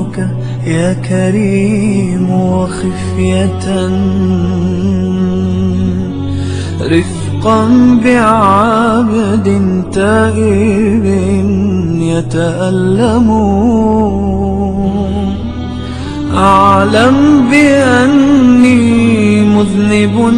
ربك يا كريم وخفية رفقا بعبد تائب يتألم أعلم بأني مذنب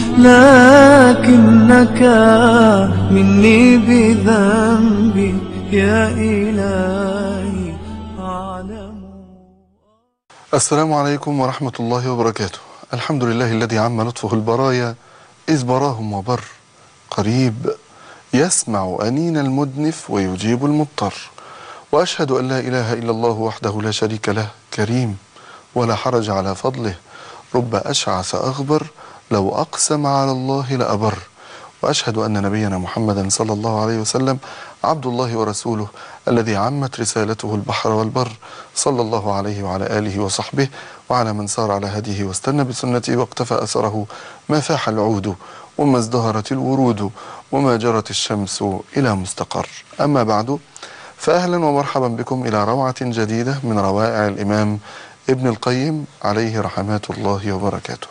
لكنك مني بذنبي يا إلهي أعلم السلام عليكم ورحمة الله وبركاته الحمد لله الذي عم لطفه البرايا إذ براهم وبر قريب يسمع أنين المدنف ويجيب المضطر وأشهد أن لا إله إلا الله وحده لا شريك له كريم ولا حرج على فضله رب أشعث أغبر لو أقسم على الله لأبر وأشهد أن نبينا محمدا صلى الله عليه وسلم عبد الله ورسوله الذي عمت رسالته البحر والبر صلى الله عليه وعلى آله وصحبه وعلى من سار على هديه واستنى بسنته واقتفى أثره ما فاح العود وما ازدهرت الورود وما جرت الشمس إلى مستقر أما بعد فأهلا ومرحبا بكم إلى روعة جديدة من روائع الإمام ابن القيم عليه رحمات الله وبركاته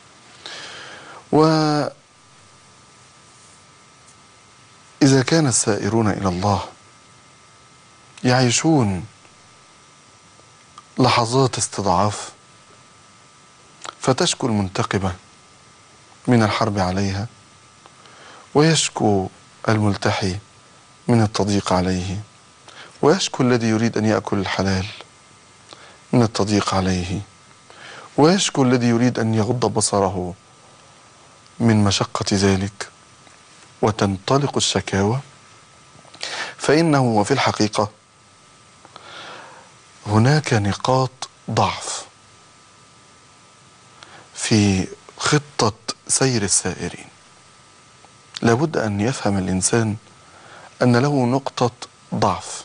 وإذا كان السائرون إلى الله يعيشون لحظات استضعاف فتشكو المنتقبة من الحرب عليها ويشكو الملتحي من التضييق عليه ويشكو الذي يريد أن يأكل الحلال من التضييق عليه ويشكو الذي يريد أن يغض بصره من مشقة ذلك وتنطلق الشكاوى فإنه وفي الحقيقة هناك نقاط ضعف في خطة سير السائرين لابد أن يفهم الإنسان أن له نقطة ضعف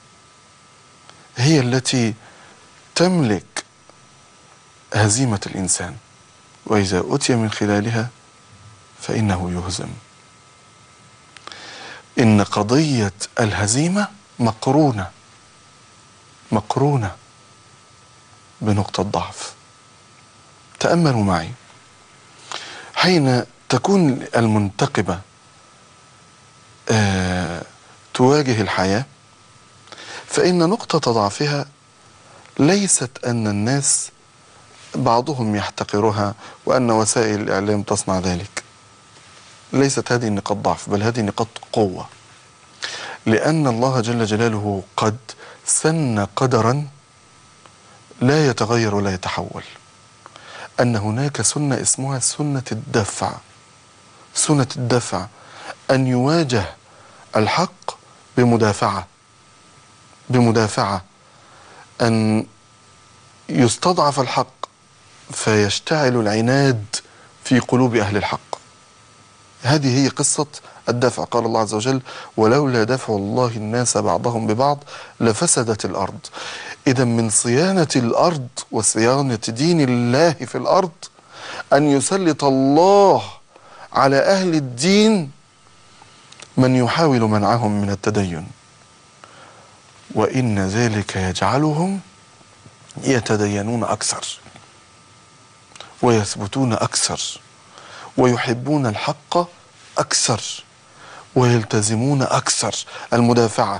هي التي تملك هزيمة الإنسان وإذا أتي من خلالها فإنه يهزم إن قضية الهزيمة مقرونة مقرونة بنقطة ضعف تأملوا معي حين تكون المنتقبة آه تواجه الحياة فإن نقطة ضعفها ليست أن الناس بعضهم يحتقرها وأن وسائل الإعلام تصنع ذلك ليست هذه نقاط ضعف بل هذه نقاط قوة لأن الله جل جلاله قد سن قدرا لا يتغير ولا يتحول أن هناك سنة اسمها سنة الدفع سنة الدفع أن يواجه الحق بمدافعة بمدافعة أن يستضعف الحق فيشتعل العناد في قلوب أهل الحق هذه هي قصة الدفع قال الله عز وجل ولولا دفع الله الناس بعضهم ببعض لفسدت الأرض إذا من صيانة الأرض وصيانة دين الله في الأرض أن يسلط الله على أهل الدين من يحاول منعهم من التدين وإن ذلك يجعلهم يتدينون أكثر ويثبتون أكثر ويحبون الحق أكثر ويلتزمون أكثر المدافعة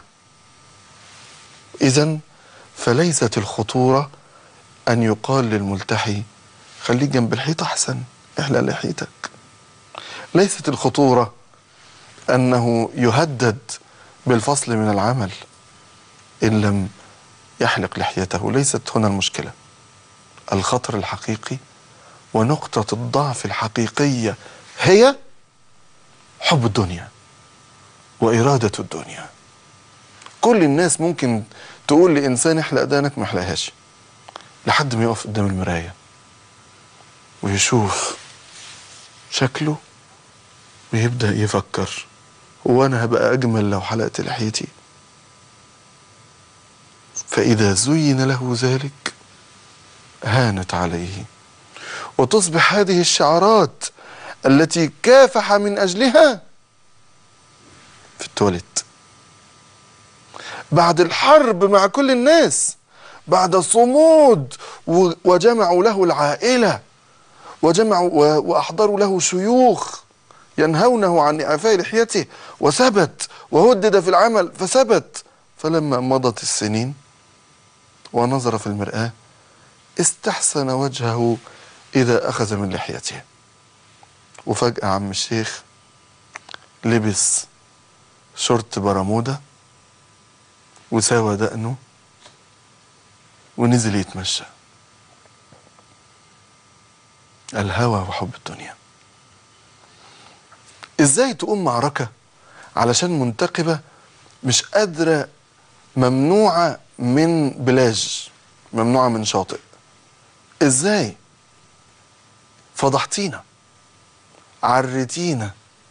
إذا فليست الخطورة أن يقال للملتحي خليك جنب الحيط أحسن احلى لحيتك ليست الخطورة أنه يهدد بالفصل من العمل إن لم يحلق لحيته ليست هنا المشكلة الخطر الحقيقي ونقطة الضعف الحقيقية هي حب الدنيا وإرادة الدنيا كل الناس ممكن تقول لإنسان احلق دانك ما احلقهاش لحد ما يقف قدام المراية ويشوف شكله ويبدأ يفكر هو أنا هبقى أجمل لو حلقت لحيتي فإذا زين له ذلك هانت عليه وتصبح هذه الشعارات التي كافح من أجلها في التواليت بعد الحرب مع كل الناس بعد صمود و- وجمعوا له العائلة وجمعوا و- وأحضروا له شيوخ ينهونه عن إعفاء لحيته وثبت وهدد في العمل فثبت فلما مضت السنين ونظر في المرآة استحسن وجهه إذا أخذ من لحيته وفجأة عم الشيخ لبس شورت برمودا وساوى دقنه ونزل يتمشى الهوى وحب الدنيا ازاي تقوم معركة علشان منتقبة مش قادرة ممنوعة من بلاج ممنوعة من شاطئ ازاي فضحتينا عرتينا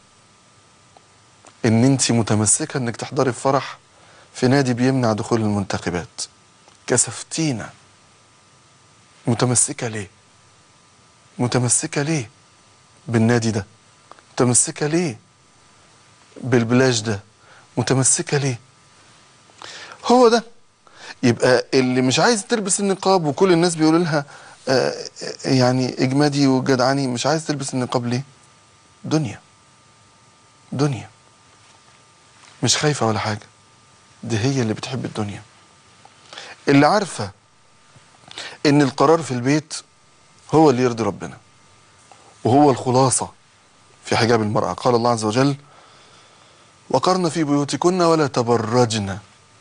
ان انت متمسكة انك تحضري في فرح في نادي بيمنع دخول المنتخبات كسفتينا متمسكة ليه متمسكة ليه بالنادي ده متمسكة ليه بالبلاج ده متمسكة ليه هو ده يبقى اللي مش عايز تلبس النقاب وكل الناس بيقولوا لها آه، آه، يعني اجمادي وجدعاني مش عايز تلبس النقاب ليه دنيا دنيا مش خايفة ولا حاجة دي هي اللي بتحب الدنيا اللي عارفة ان القرار في البيت هو اللي يرضي ربنا وهو الخلاصة في حجاب المرأة قال الله عز وجل وقرن في بيوتكن ولا تبرجن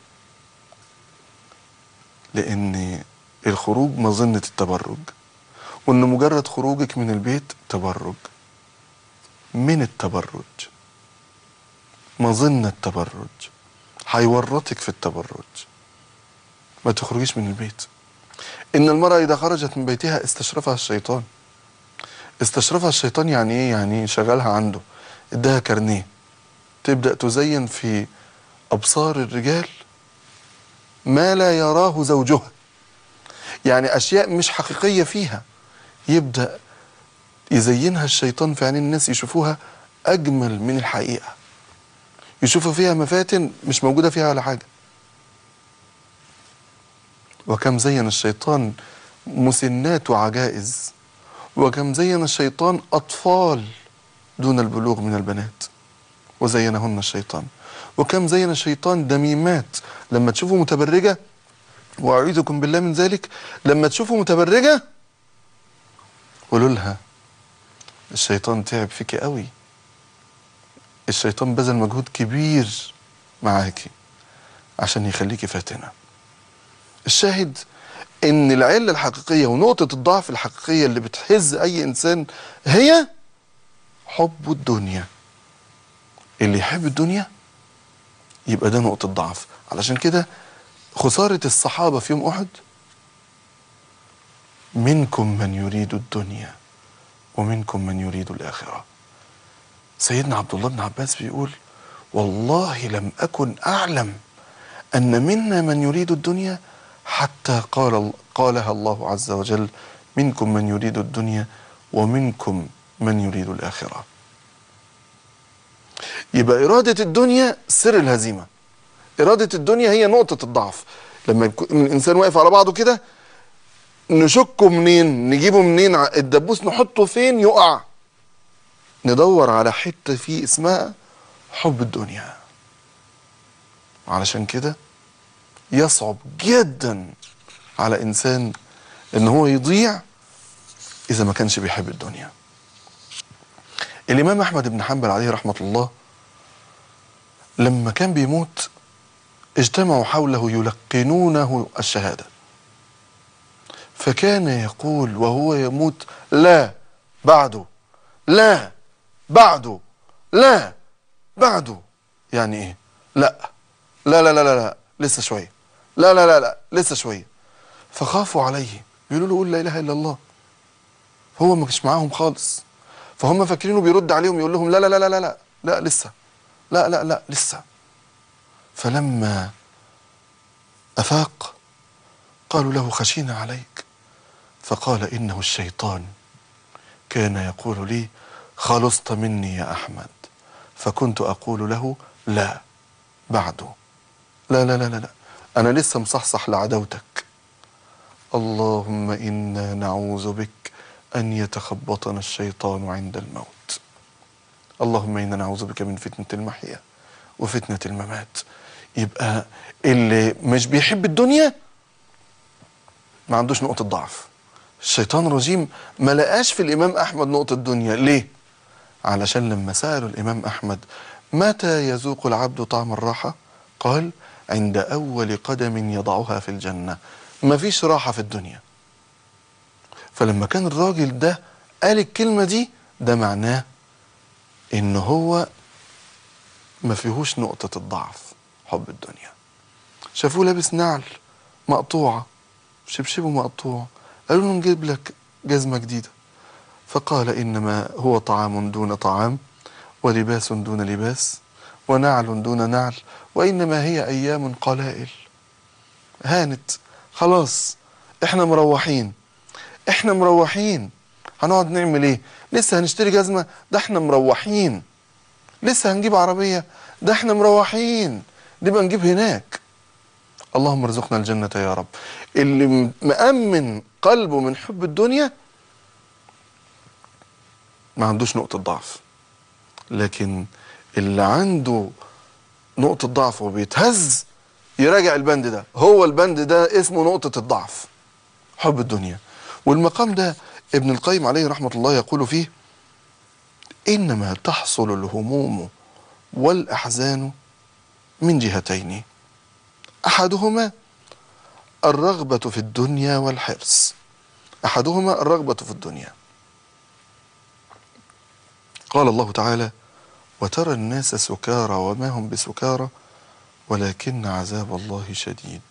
لان الخروج مظنة التبرج وان مجرد خروجك من البيت تبرج من التبرج مظنة التبرج هيورطك في التبرج ما تخرجيش من البيت ان المرأة اذا خرجت من بيتها استشرفها الشيطان استشرفها الشيطان يعني ايه يعني شغلها عنده اداها كارنيه تبدأ تزين في ابصار الرجال ما لا يراه زوجها يعني اشياء مش حقيقية فيها يبدأ يزينها الشيطان في عينين الناس يشوفوها اجمل من الحقيقة يشوفوا فيها مفاتن مش موجودة فيها ولا حاجة وكم زين الشيطان مسنات وعجائز وكم زين الشيطان أطفال دون البلوغ من البنات وزينهن الشيطان وكم زين الشيطان دميمات لما تشوفوا متبرجة وأعيذكم بالله من ذلك لما تشوفوا متبرجة قولوا لها الشيطان تعب فيكي قوي الشيطان بذل مجهود كبير معاكي عشان يخليكي فاتنه الشاهد ان العله الحقيقيه ونقطه الضعف الحقيقيه اللي بتهز اي انسان هي حب الدنيا اللي يحب الدنيا يبقى ده نقطه ضعف علشان كده خساره الصحابه في يوم احد منكم من يريد الدنيا ومنكم من يريد الاخره سيدنا عبد الله بن عباس بيقول والله لم اكن اعلم ان منا من يريد الدنيا حتى قال قالها الله عز وجل منكم من يريد الدنيا ومنكم من يريد الآخرة يبقى إرادة الدنيا سر الهزيمة إرادة الدنيا هي نقطة الضعف لما يكون الإنسان واقف على بعضه كده نشكه منين نجيبه منين ع- الدبوس نحطه فين يقع ندور على حتة فيه اسمها حب الدنيا علشان كده يصعب جدا على انسان ان هو يضيع اذا ما كانش بيحب الدنيا الامام احمد بن حنبل عليه رحمه الله لما كان بيموت اجتمعوا حوله يلقنونه الشهاده فكان يقول وهو يموت لا بعده لا بعده لا بعده يعني ايه لا لا لا لا لا, لا. لسه شويه لا لا لا لا لسه شويه فخافوا عليه بيقولوا له قول لا اله الا الله هو ما كانش معاهم خالص فهم فاكرينه بيرد عليهم يقول لهم لا لا لا لا لا لا, لا لسه لا لا لا لسه فلما افاق قالوا له خشينا عليك فقال انه الشيطان كان يقول لي خلصت مني يا احمد فكنت اقول له لا بعده لا لا لا لا لا انا لسه مصحصح لعداوتك اللهم إنا نعوذ بك أن يتخبطنا الشيطان عند الموت اللهم إنا نعوذ بك من فتنة المحيا وفتنة الممات يبقى اللي مش بيحب الدنيا ما عندوش نقطة ضعف الشيطان الرجيم ما لقاش في الإمام أحمد نقطة دنيا ليه؟ علشان لما سألوا الإمام أحمد متى يذوق العبد طعم الراحة؟ قال عند أول قدم يضعها في الجنة ما فيش راحة في الدنيا فلما كان الراجل ده قال الكلمة دي ده معناه إن هو ما فيهوش نقطة الضعف حب الدنيا شافوه لابس نعل مقطوعة شبشبه مقطوع قالوا له نجيب لك جزمة جديدة فقال إنما هو طعام دون طعام ولباس دون لباس ونعل دون نعل وإنما هي أيام قلائل هانت خلاص احنا مروحين احنا مروحين هنقعد نعمل ايه لسه هنشتري جزمة ده احنا مروحين لسه هنجيب عربية ده احنا مروحين نبقى نجيب هناك اللهم ارزقنا الجنة يا رب اللي م- مأمن قلبه من حب الدنيا ما عندوش نقطة ضعف لكن اللي عنده نقطة ضعف وبيتهز يراجع البند ده هو البند ده اسمه نقطة الضعف حب الدنيا والمقام ده ابن القيم عليه رحمة الله يقول فيه إنما تحصل الهموم والأحزان من جهتين أحدهما الرغبة في الدنيا والحرص أحدهما الرغبة في الدنيا قال الله تعالى وترى الناس سكارى وما هم بسكارى ولكن عذاب الله شديد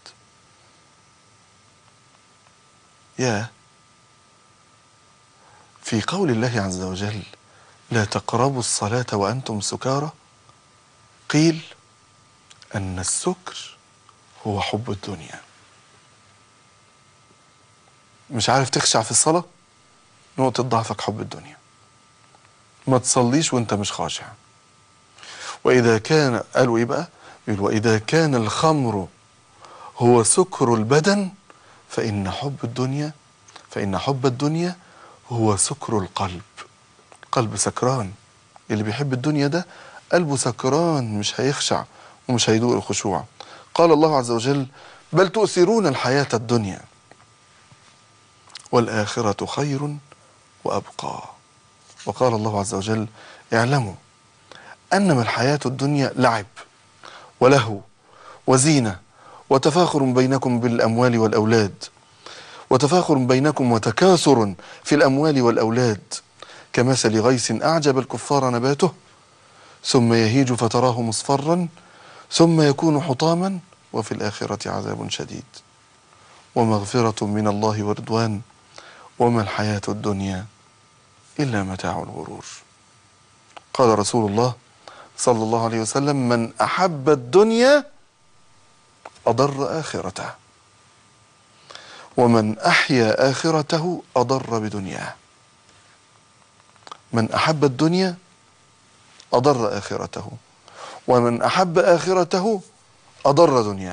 يا في قول الله عز وجل لا تقربوا الصلاة وأنتم سكارى قيل أن السكر هو حب الدنيا مش عارف تخشع في الصلاة نقطة ضعفك حب الدنيا ما تصليش وانت مش خاشع وإذا كان قالوا إيه بقى يقول وإذا كان الخمر هو سكر البدن فإن حب الدنيا فإن حب الدنيا هو سكر القلب قلب سكران اللي بيحب الدنيا ده قلبه سكران مش هيخشع ومش هيدوق الخشوع قال الله عز وجل بل تؤثرون الحياة الدنيا والآخرة خير وأبقى وقال الله عز وجل اعلموا أنما الحياة الدنيا لعب ولهو وزينة وتفاخر بينكم بالأموال والأولاد وتفاخر بينكم وتكاثر في الأموال والأولاد كمثل غيث أعجب الكفار نباته ثم يهيج فتراه مصفرا ثم يكون حطاما وفي الآخرة عذاب شديد ومغفرة من الله ورضوان وما الحياة الدنيا إلا متاع الغرور قال رسول الله صلى الله عليه وسلم من أحب الدنيا أضر آخرته ومن أحيا آخرته أضر بدنياه من أحب الدنيا أضر آخرته ومن أحب آخرته أضر دنياه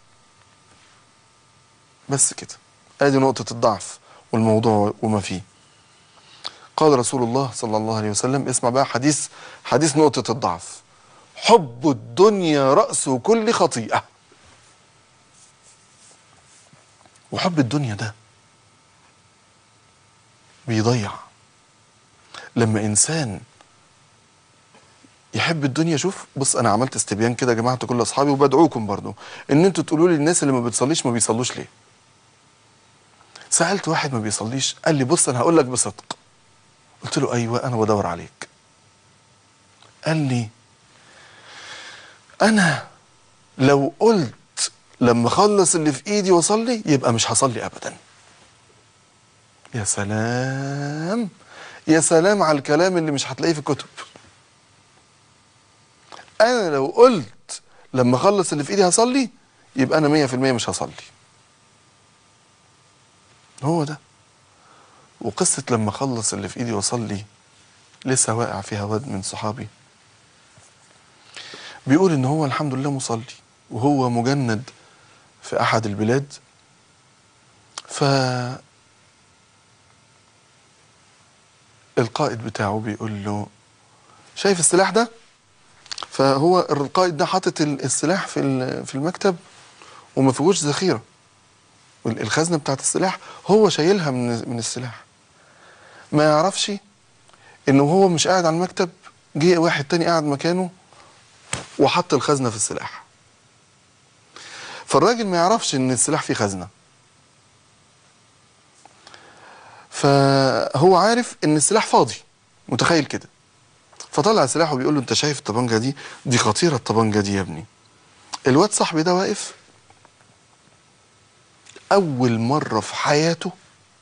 بس كده ادي نقطة الضعف والموضوع وما فيه قال رسول الله صلى الله عليه وسلم اسمع بقى حديث حديث نقطة الضعف حب الدنيا رأس كل خطيئة وحب الدنيا ده بيضيع لما إنسان يحب الدنيا شوف بص انا عملت استبيان كده يا جماعه كل اصحابي وبدعوكم برضو ان انتوا تقولوا لي الناس اللي ما بتصليش ما بيصلوش ليه سالت واحد ما بيصليش قال لي بص انا هقول لك بصدق قلت له ايوه انا بدور عليك قال لي انا لو قلت لما اخلص اللي في ايدي واصلي يبقى مش هصلي ابدا يا سلام يا سلام على الكلام اللي مش هتلاقيه في الكتب انا لو قلت لما اخلص اللي في ايدي هصلي يبقى انا مية في المية مش هصلي هو ده وقصة لما اخلص اللي في ايدي واصلي لسه واقع فيها واد من صحابي بيقول ان هو الحمد لله مصلي وهو مجند في احد البلاد ف القائد بتاعه بيقول له شايف السلاح ده فهو القائد ده حاطط ال- السلاح في ال- في المكتب وما فيهوش ذخيره وال- الخزنه بتاعت السلاح هو شايلها من من السلاح ما يعرفش انه هو مش قاعد على المكتب جه واحد تاني قاعد مكانه وحط الخزنه في السلاح فالراجل ما يعرفش ان السلاح فيه خزنه فهو عارف ان السلاح فاضي متخيل كده فطلع سلاحه وبيقول له انت شايف الطبنجه دي دي خطيره الطبنجه دي يا ابني الواد صاحبي ده واقف اول مره في حياته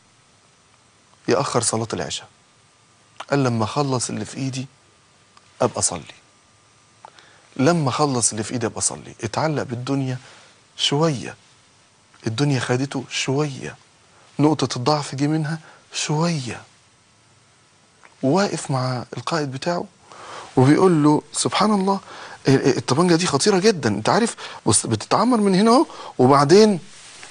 ياخر صلاه العشاء قال لما اخلص اللي في ايدي ابقى اصلي لما اخلص اللي في ايدي ابقى اصلي اتعلق بالدنيا شويه الدنيا خدته شويه نقطه الضعف جه منها شويه واقف مع القائد بتاعه وبيقول له سبحان الله ال- ال- الطبنجه دي خطيره جدا انت عارف بص بتتعمر من هنا اهو وبعدين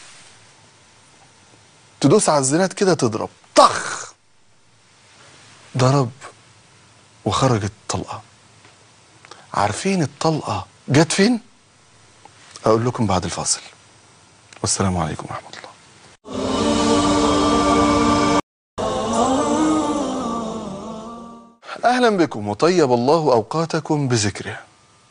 تدوس على الزناد كده تضرب طخ ضرب وخرجت طلقه عارفين الطلقه جت فين اقول لكم بعد الفاصل والسلام عليكم ورحمه الله اهلا بكم وطيب الله اوقاتكم بذكره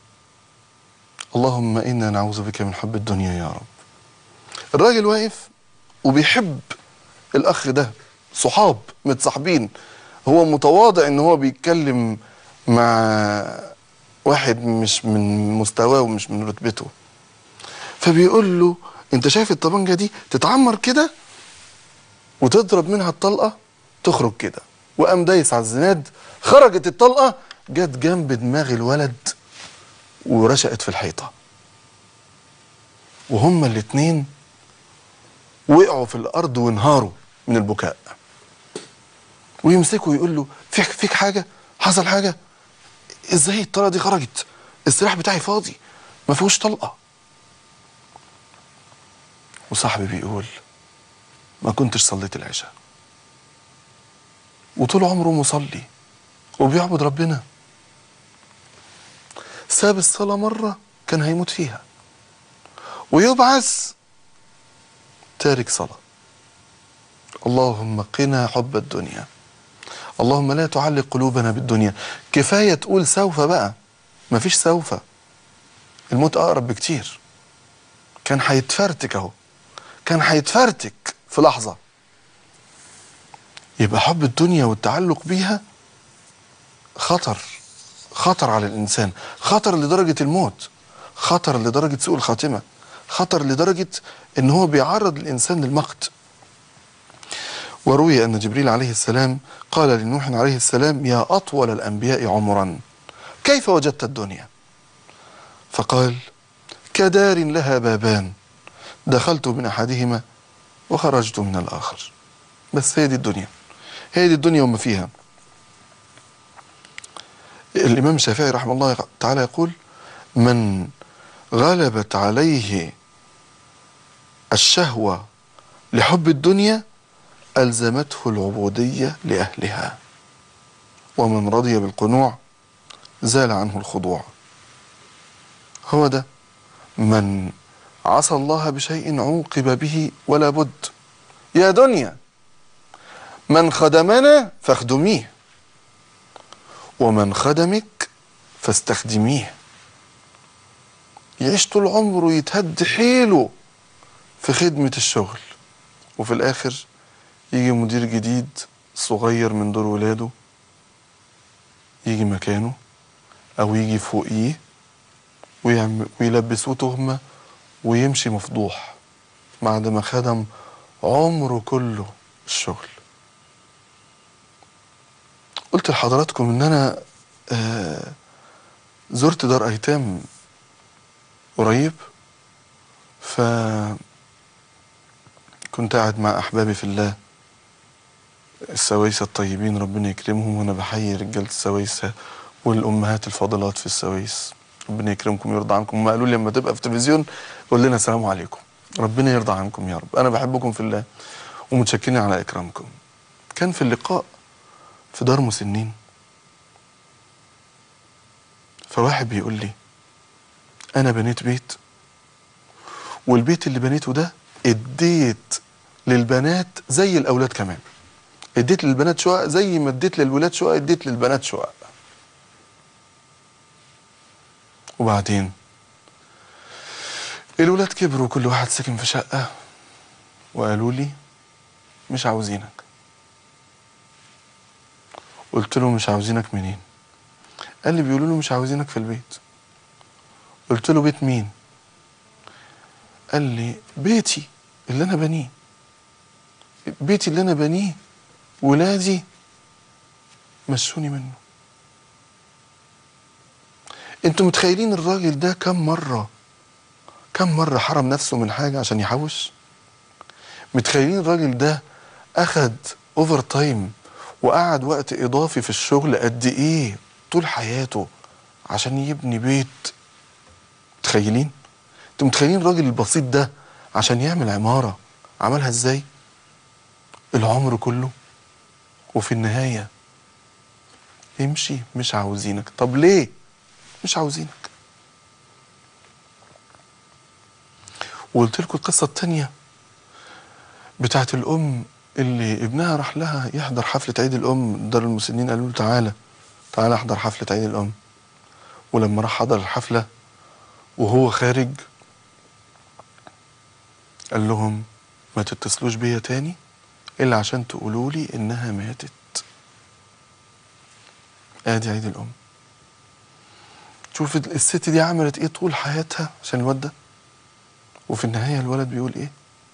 اللهم انا نعوذ بك من حب الدنيا يا رب الراجل واقف وبيحب الاخ ده صحاب متصاحبين هو متواضع ان هو بيتكلم مع واحد مش من مستواه ومش من رتبته فبيقول له انت شايف الطبنجه دي تتعمر كده وتضرب منها الطلقه تخرج كده وقام دايس على الزناد خرجت الطلقه جت جنب دماغ الولد ورشقت في الحيطه وهما الاتنين وقعوا في الارض وانهاروا من البكاء ويمسكوا يقول له فيك فيك حاجه حصل حاجه ازاي الطلقه دي خرجت السلاح بتاعي فاضي ما فيهوش طلقه وصاحبي بيقول ما كنتش صليت العشاء وطول عمره مصلي وبيعبد ربنا ساب الصلاة مرة كان هيموت فيها ويبعث تارك صلاة اللهم قنا حب الدنيا اللهم لا تعلق قلوبنا بالدنيا كفاية تقول سوف بقى مفيش سوف الموت أقرب بكتير كان هيتفرتك أهو كان هيتفرتك في لحظة يبقى حب الدنيا والتعلق بيها خطر خطر على الإنسان خطر لدرجة الموت خطر لدرجة سوء الخاتمة خطر لدرجة إن هو بيعرض الإنسان للمقت وروي أن جبريل عليه السلام قال لنوح عليه السلام يا أطول الأنبياء عمرا كيف وجدت الدنيا فقال كدار لها بابان دخلت من أحدهما وخرجت من الآخر بس هي دي الدنيا هي دي الدنيا وما فيها الإمام الشافعي رحمه الله تعالى يقول من غلبت عليه الشهوة لحب الدنيا ألزمته العبودية لأهلها ومن رضي بالقنوع زال عنه الخضوع هو ده من عصى الله بشيء عوقب به ولا بد يا دنيا من خدمنا فاخدميه ومن خدمك فاستخدميه يعيش طول عمره يتهد حيله في خدمة الشغل وفي الآخر يجي مدير جديد صغير من دور ولاده يجي مكانه أو يجي فوقيه ويعمل ويلبسوه تهمة ويمشي مفضوح بعد ما خدم عمره كله الشغل قلت لحضراتكم ان انا آه زرت دار ايتام قريب ف كنت قاعد مع احبابي في الله السويسة الطيبين ربنا يكرمهم وانا بحيي رجالة السويسة والامهات الفاضلات في السويس ربنا يكرمكم ويرضى عنكم ما قالوا لي لما تبقى في التلفزيون قول لنا السلام عليكم ربنا يرضى عنكم يا رب انا بحبكم في الله ومتشكرين على إكرامكم كان في اللقاء في دار مسنين فواحد بيقول لي أنا بنيت بيت والبيت اللي بنيته ده اديت للبنات زي الأولاد كمان اديت للبنات شقق زي ما اديت للولاد شقق اديت للبنات شقق وبعدين الولاد كبروا كل واحد ساكن في شقة وقالوا لي مش عاوزينك قلت له مش عاوزينك منين قال لي بيقولوا له مش عاوزينك في البيت قلت له بيت مين قال لي بيتي اللي انا بنيه بيتي اللي انا بنيه ولادي مشوني منه انتوا متخيلين الراجل ده كم مرة كم مرة حرم نفسه من حاجة عشان يحوش متخيلين الراجل ده اخد اوفر تايم وقعد وقت اضافي في الشغل قد ايه طول حياته عشان يبني بيت متخيلين انتوا متخيلين الراجل البسيط ده عشان يعمل عمارة عملها ازاي العمر كله وفي النهاية امشي مش عاوزينك طب ليه مش عاوزينك وقلت لكم القصة التانية بتاعت الأم اللي ابنها راح لها يحضر حفلة عيد الأم دار المسنين قالوا له تعالى تعالى احضر حفلة عيد الأم ولما راح حضر الحفلة وهو خارج قال لهم ما تتصلوش بيا تاني إلا عشان تقولوا لي إنها ماتت آدي عيد الأم شوف الست دي عملت إيه طول حياتها عشان الواد ده وفي النهاية الولد بيقول إيه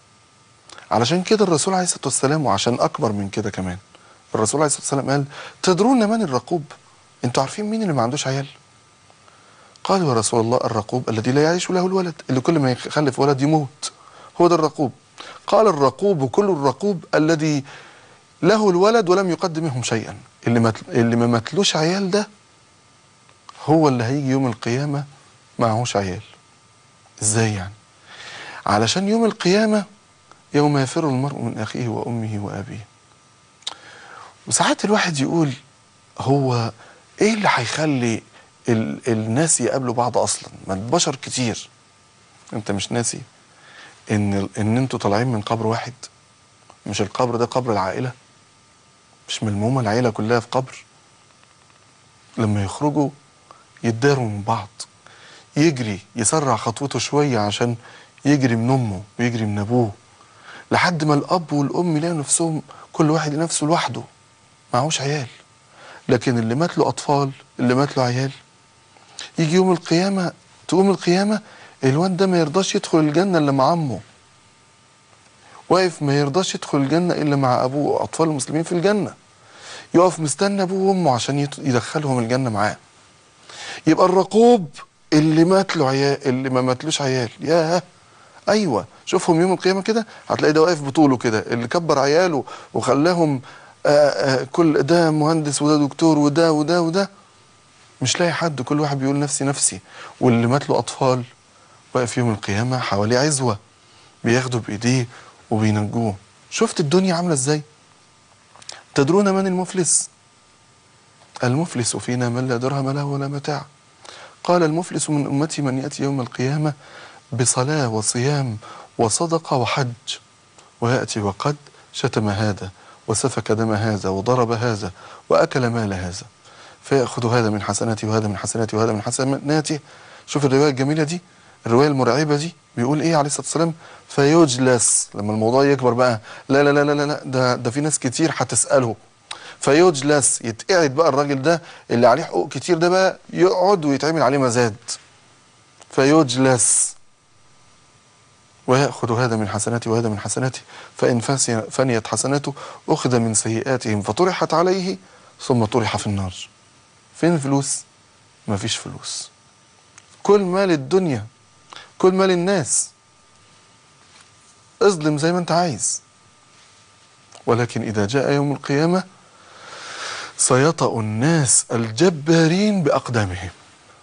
علشان كده الرسول عليه الصلاة والسلام وعشان أكبر من كده كمان الرسول عليه الصلاة والسلام قال تدرون من الرقوب انتوا عارفين مين اللي ما عندوش عيال قالوا يا رسول الله الرقوب الذي لا يعيش له الولد اللي كل ما يخلف ولد يموت هو ده الرقوب قال الرقوب كل الرقوب الذي له الولد ولم يقدم منهم شيئا اللي ما اللي ما ماتلوش عيال ده هو اللي هيجي يوم القيامة معهوش عيال ازاي يعني علشان يوم القيامة يوم يفر المرء من أخيه وأمه وأبيه وساعات الواحد يقول هو ايه اللي هيخلي ال الناس يقابلوا بعض اصلا ما البشر كتير انت مش ناسي ان ان انتوا طالعين من قبر واحد مش القبر ده قبر العائله مش ملمومه العيله كلها في قبر لما يخرجوا يتداروا من بعض يجري يسرع خطوته شويه عشان يجري من امه ويجري من ابوه لحد ما الاب والام يلاقوا نفسهم كل واحد نفسه لوحده معهوش عيال لكن اللي مات له اطفال اللي مات له عيال يجي يوم القيامه تقوم القيامه الواد ده ما يرضاش يدخل الجنه الا مع امه واقف ما يرضاش يدخل الجنه الا مع ابوه اطفال المسلمين في الجنه يقف مستنى ابوه وامه عشان يت- يدخلهم الجنه معاه يبقى الرقوب اللي مات له عيال اللي ما ماتلوش عيال ياه ايوه شوفهم يوم القيامه كده هتلاقي ده واقف بطوله كده اللي كبر عياله وخلاهم آآ آآ كل ده مهندس وده دكتور وده وده وده مش لاقي حد كل واحد بيقول نفسي نفسي واللي مات له اطفال واقف يوم القيامه حواليه عزوه بياخدوا بايديه وبينجوه شفت الدنيا عامله ازاي تدرون من المفلس المفلس فينا من لا درهم له ولا متاع قال المفلس من امتي من ياتي يوم القيامه بصلاه وصيام وصدقه وحج وياتي وقد شتم هذا وسفك دم هذا وضرب هذا واكل مال هذا فياخذ هذا من حسناته وهذا من حسناته وهذا من حسناته شوف الروايه الجميله دي الروايه المرعبه دي بيقول ايه عليه الصلاه والسلام فيجلس لما الموضوع يكبر بقى لا لا لا لا لا, لا ده ده في ناس كتير هتساله فيجلس يتقعد بقى الراجل ده اللي عليه حقوق كتير ده بقى يقعد ويتعمل عليه مزاد فيجلس ويأخذ هذا من حسناته وهذا من حسناته فإن فسي- فنيت حسناته أخذ من سيئاتهم فطرحت عليه ثم طرح في النار فين الفلوس؟ مفيش فلوس كل مال الدنيا كل مال الناس اظلم زي ما انت عايز ولكن إذا جاء يوم القيامة سيطأ الناس الجبارين بأقدامهم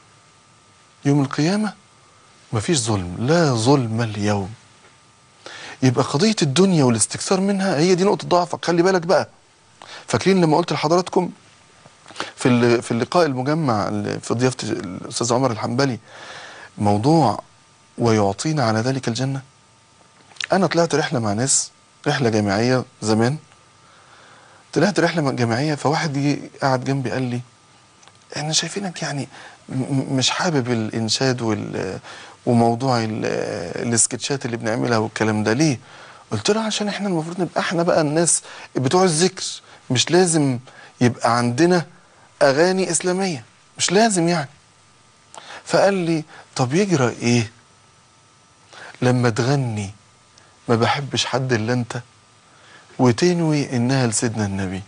يوم القيامة مفيش ظلم لا ظلم اليوم يبقى قضية الدنيا والاستكثار منها هي دي نقطة ضعفك خلي بالك بقى فاكرين لما قلت لحضراتكم في ال- في اللقاء المجمع اللي في ضيافة الأستاذ عمر الحنبلي موضوع ويعطينا على ذلك الجنة أنا طلعت رحلة مع ناس رحلة جامعية زمان طلعت رحلة جامعية فواحد جه قعد جنبي قال لي احنا شايفينك يعني م- م- مش حابب الانشاد وال وموضوع ال- السكتشات اللي بنعملها والكلام ده ليه؟ قلت له عشان احنا المفروض نبقى احنا بقى الناس بتوع الذكر مش لازم يبقى عندنا اغاني اسلاميه مش لازم يعني فقال لي طب يجرى ايه لما تغني ما بحبش حد الا انت وتنوي انها لسيدنا النبي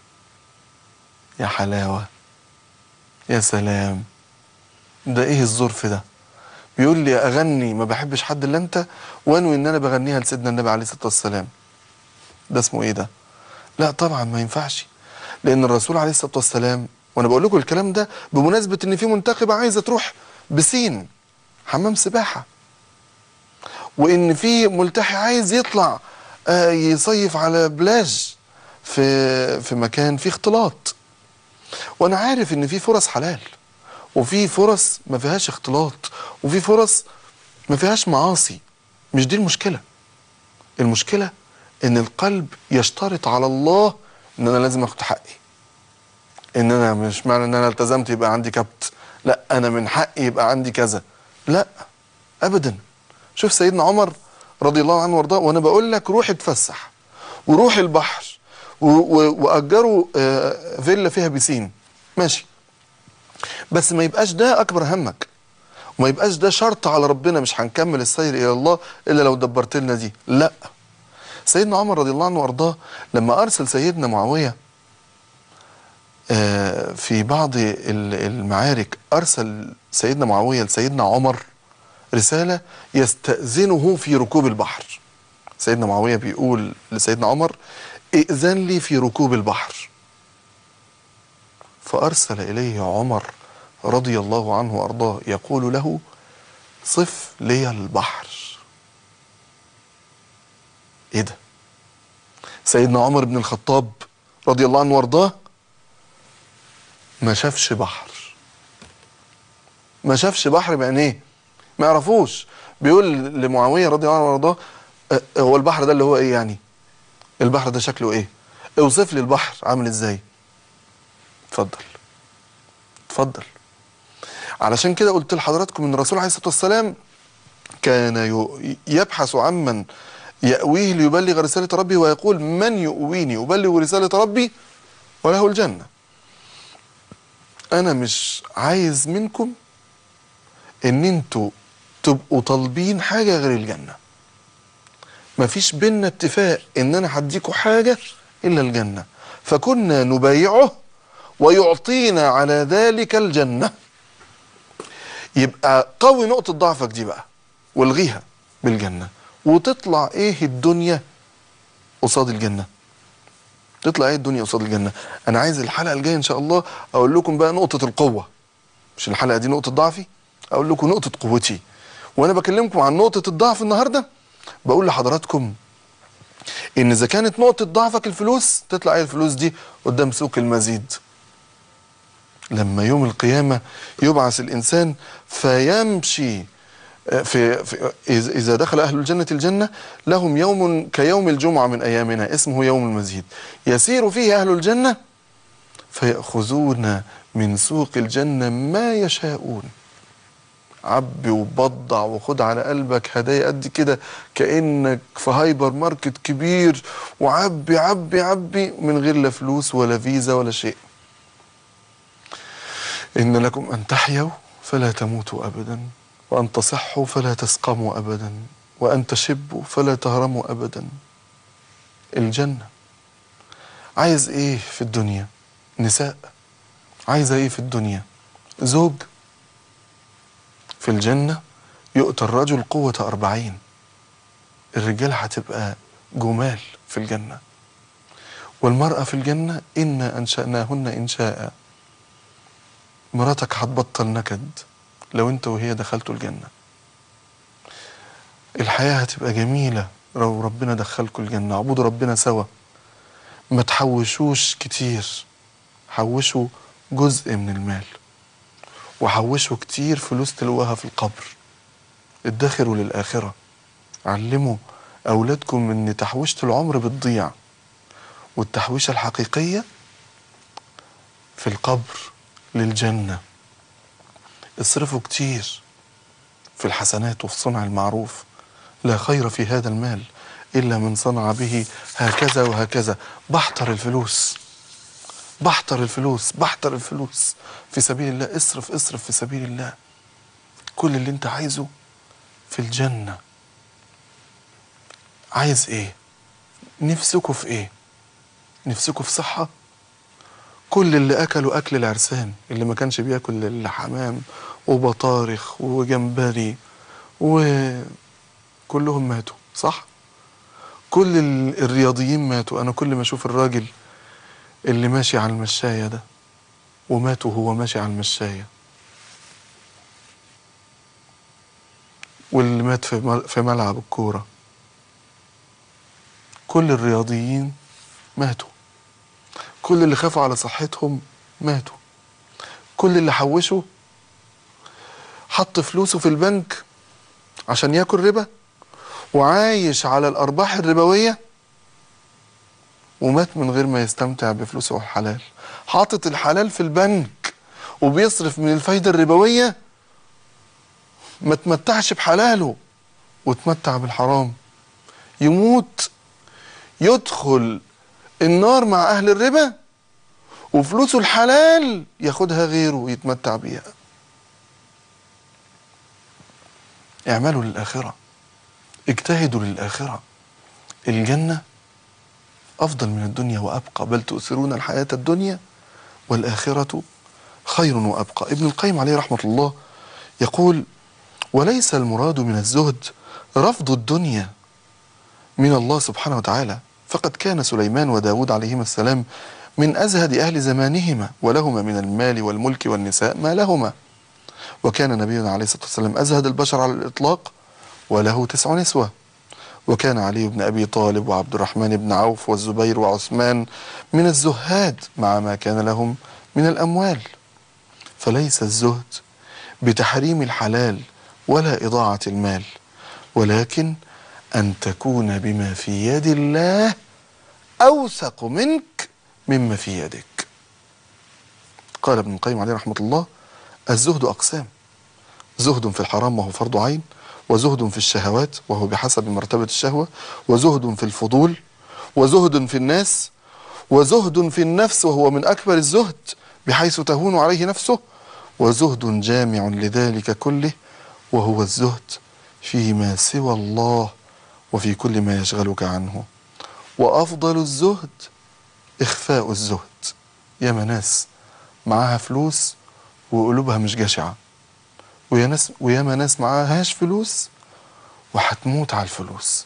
يا حلاوه يا سلام ده ايه الظرف ده بيقول لي اغني ما بحبش حد الا انت وانوي ان انا بغنيها لسيدنا النبي عليه الصلاه والسلام ده اسمه ايه ده لا طبعا ما ينفعش لان الرسول عليه الصلاه والسلام وانا بقول لكم الكلام ده بمناسبه ان في منتخبه عايزه تروح بسين حمام سباحه وان في ملتحي عايز يطلع آه، يصيف على بلاج في في مكان فيه اختلاط وانا عارف ان في فرص حلال وفي فرص ما فيهاش اختلاط وفي فرص ما فيهاش معاصي مش دي المشكله المشكله ان القلب يشترط على الله ان انا لازم اخد حقي ان انا مش معنى ان انا التزمت يبقى عندي كبت لا انا من حقي يبقى عندي كذا لا ابدا شوف سيدنا عمر رضي الله عنه وارضاه وانا بقول لك روح اتفسح وروح البحر و- و- واجروا آه، فيلا فيها بيسين ماشي بس ما يبقاش ده اكبر همك وما يبقاش ده شرط على ربنا مش هنكمل السير الى الله الا لو دبرت لنا دي لا سيدنا عمر رضي الله عنه وارضاه لما ارسل سيدنا معاويه آه، في بعض ال- المعارك ارسل سيدنا معاويه لسيدنا عمر رساله يستاذنه في ركوب البحر سيدنا معاويه بيقول لسيدنا عمر ائذن لي في ركوب البحر فارسل اليه عمر رضي الله عنه وارضاه يقول له صف لي البحر ايه ده سيدنا عمر بن الخطاب رضي الله عنه وارضاه ما شافش بحر ما شافش بحر بعينيه ما يعرفوش بيقول لمعاويه رضي الله عنه وارضاه أه، هو البحر ده اللي هو ايه يعني البحر ده شكله ايه اوصف لي البحر عامل ازاي اتفضل اتفضل علشان كده قلت لحضراتكم ان الرسول عليه الصلاه والسلام كان ي- يبحث عمن يأويه ليبلغ رسالة ربي ويقول من يؤويني أبلغ رسالة ربي وله الجنة أنا مش عايز منكم إن أنتوا تبقوا طالبين حاجة غير الجنة مفيش بينا اتفاق إن أنا هديكوا حاجة إلا الجنة فكنا نبايعه ويعطينا على ذلك الجنة يبقى قوي نقطة ضعفك دي بقى والغيها بالجنة وتطلع ايه الدنيا قصاد الجنة تطلع ايه الدنيا قصاد الجنة انا عايز الحلقة الجاية ان شاء الله اقول لكم بقى نقطة القوة مش الحلقة دي نقطة ضعفي اقول لكم نقطة قوتي وانا بكلمكم عن نقطة الضعف النهاردة بقول لحضراتكم ان اذا كانت نقطة ضعفك الفلوس تطلع ايه الفلوس دي قدام سوق المزيد لما يوم القيامة يبعث الإنسان فيمشي في, في إذ- إذا دخل أهل الجنة الجنة لهم يوم كيوم الجمعة من أيامنا اسمه يوم المزيد يسير فيه أهل الجنة فيأخذون من سوق الجنة ما يشاءون عبي وبضع وخد على قلبك هدايا قد كده كأنك في هايبر ماركت كبير وعبي عبي عبي من غير لا فلوس ولا فيزا ولا شيء إن لكم أن تحيوا فلا تموتوا أبدا وأن تصحوا فلا تسقموا أبدا وأن تشبوا فلا تهرموا أبدا الجنة عايز إيه في الدنيا نساء عايزة إيه في الدنيا زوج في الجنة يؤتى الرجل قوة أربعين الرجال هتبقى جمال في الجنة والمرأة في الجنة إنا أنشأناهن إنشاء مراتك هتبطل نكد لو انت وهي دخلتوا الجنة الحياة هتبقى جميلة لو ربنا دخلكم الجنة اعبدوا ربنا سوا ما تحوشوش كتير حوشوا جزء من المال وحوشوا كتير فلوس تلقوها في القبر ادخروا للآخرة علموا أولادكم إن تحويشة العمر بتضيع والتحويشة الحقيقية في القبر للجنة اصرفوا كتير في الحسنات وفي صنع المعروف لا خير في هذا المال إلا من صنع به هكذا وهكذا بحتر الفلوس بحتر الفلوس بحتر الفلوس في سبيل الله اصرف اصرف في سبيل الله كل اللي انت عايزه في الجنة عايز ايه نفسكوا في ايه نفسكوا في صحة كل اللي اكلوا اكل العرسان اللي ما كانش بياكل الا حمام وبطارخ وجمبري وكلهم ماتوا صح كل ال- الرياضيين ماتوا انا كل ما اشوف الراجل اللي ماشي على المشاية ده ومات وهو ماشي على المشاية واللي مات في مل- في ملعب الكورة كل الرياضيين ماتوا كل اللي خافوا على صحتهم ماتوا كل اللي حوشوا حط فلوسه في البنك عشان ياكل ربا وعايش على الأرباح الربوية ومات من غير ما يستمتع بفلوسه الحلال حاطط الحلال في البنك وبيصرف من الفايدة الربوية ما تمتعش بحلاله وتمتع بالحرام يموت يدخل النار مع أهل الربا وفلوسه الحلال ياخدها غيره ويتمتع بيها اعملوا للآخرة اجتهدوا للآخرة الجنة أفضل من الدنيا وأبقى بل تؤثرون الحياة الدنيا والآخرة خير وأبقى ابن القيم عليه رحمة الله يقول وليس المراد من الزهد رفض الدنيا من الله سبحانه وتعالى فقد كان سليمان وداود عليهما السلام من أزهد أهل زمانهما ولهما من المال والملك والنساء ما لهما وكان نبينا عليه الصلاة والسلام أزهد البشر على الإطلاق وله تسع نسوة وكان علي بن أبي طالب وعبد الرحمن بن عوف والزبير وعثمان من الزهاد مع ما كان لهم من الأموال فليس الزهد بتحريم الحلال ولا إضاعة المال ولكن أن تكون بما في يد الله أوثق منك مما في يدك قال ابن القيم عليه رحمة الله الزهد أقسام زهد في الحرام وهو فرض عين وزهد في الشهوات وهو بحسب مرتبة الشهوة وزهد في الفضول وزهد في الناس وزهد في النفس وهو من أكبر الزهد بحيث تهون عليه نفسه وزهد جامع لذلك كله وهو الزهد فيما سوى الله وفي كل ما يشغلك عنه وأفضل الزهد إخفاء الزهد ياما ناس معاها فلوس وقلوبها مش جشعة ويا ناس وياما ناس معاهاش فلوس وهتموت على الفلوس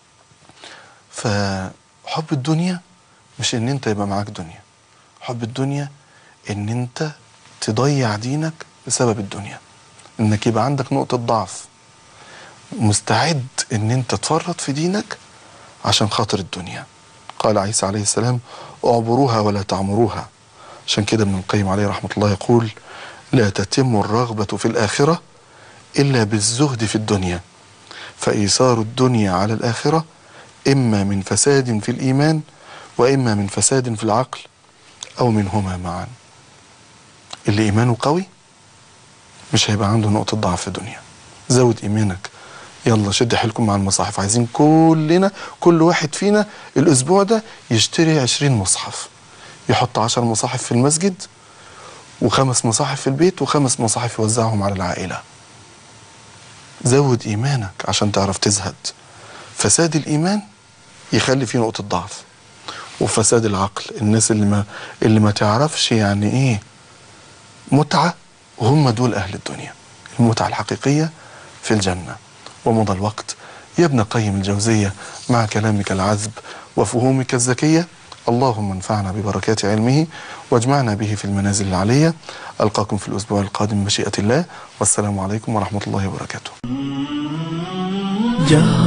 فحب الدنيا مش ان انت يبقى معاك دنيا حب الدنيا ان انت تضيع دينك بسبب الدنيا انك يبقى عندك نقطة ضعف مستعد ان انت تفرط في دينك عشان خاطر الدنيا قال عيسى عليه السلام اعبروها ولا تعمروها عشان كده ابن القيم عليه رحمة الله يقول لا تتم الرغبة في الآخرة إلا بالزهد في الدنيا فإيثار الدنيا على الآخرة إما من فساد في الإيمان وإما من فساد في العقل أو منهما معا اللي إيمانه قوي مش هيبقى عنده نقطة ضعف في الدنيا زود إيمانك يلا شد حيلكم مع المصاحف عايزين كلنا كل واحد فينا الأسبوع ده يشتري عشرين مصحف يحط عشر مصاحف في المسجد وخمس مصاحف في البيت وخمس مصاحف يوزعهم على العائلة زود إيمانك عشان تعرف تزهد فساد الإيمان يخلي فيه نقطة ضعف وفساد العقل الناس اللي ما اللي ما تعرفش يعني ايه متعة هم دول أهل الدنيا المتعة الحقيقية في الجنة ومضى الوقت يا ابن قيم الجوزية مع كلامك العذب وفهومك الذكية اللهم انفعنا ببركات علمه واجمعنا به في المنازل العلية ألقاكم في الأسبوع القادم بشيئة الله والسلام عليكم ورحمة الله وبركاته جهر